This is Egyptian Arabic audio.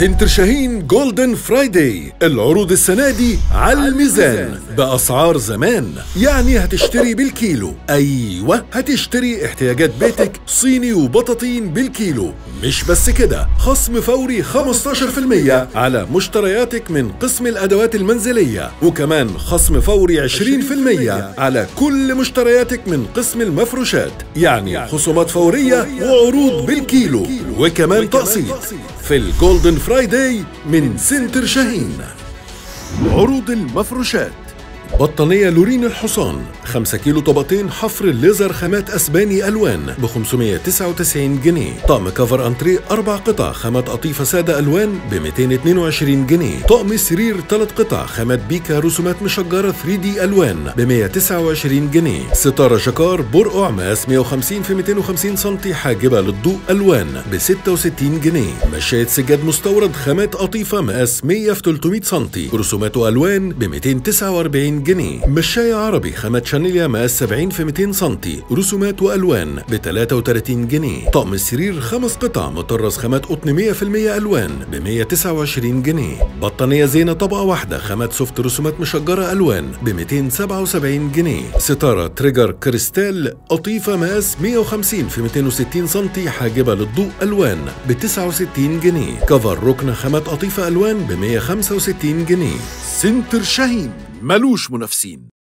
سنتر شاهين جولدن فرايداي العروض السنة دي على الميزان بأسعار زمان يعني هتشتري بالكيلو أيوة هتشتري احتياجات بيتك صيني وبطاطين بالكيلو مش بس كده خصم فوري 15% على مشترياتك من قسم الأدوات المنزلية وكمان خصم فوري 20% على كل مشترياتك من قسم المفروشات يعني خصومات فورية وعروض بالكيلو وكمان تقسيط في الجولدن فرايداي من سنتر شاهين عروض المفروشات بطانية لورين الحصان 5 كيلو طبقتين حفر الليزر خامات أسباني ألوان ب 599 جنيه طقم كفر أنتريه أربع قطع خامات قطيفة سادة ألوان ب 222 جنيه طقم سرير 3 قطع خامات بيكا رسومات مشجرة 3 دي ألوان ب 129 جنيه ستارة جاكار برقع مقاس 150 في 250 سم حاجبة للضوء ألوان ب 66 جنيه مشاية سجاد مستورد خامات قطيفة مقاس 100 في 300 سم رسوماته ألوان ب 249 جنيه مشاية عربي خامات شانيليا مقاس 70 في 200 سم رسومات والوان ب 33 جنيه طقم السرير خمس قطع مطرز خامات قطن 100% الوان ب 129 جنيه بطانية زينة طبقة واحدة خامات سوفت رسومات مشجرة الوان ب 277 جنيه ستارة تريجر كريستال قطيفة مقاس 150 في 260 سم حاجبة للضوء الوان ب 69 جنيه كفر ركن خامات قطيفة الوان ب 165 جنيه سنتر شاهين ملوش منافسين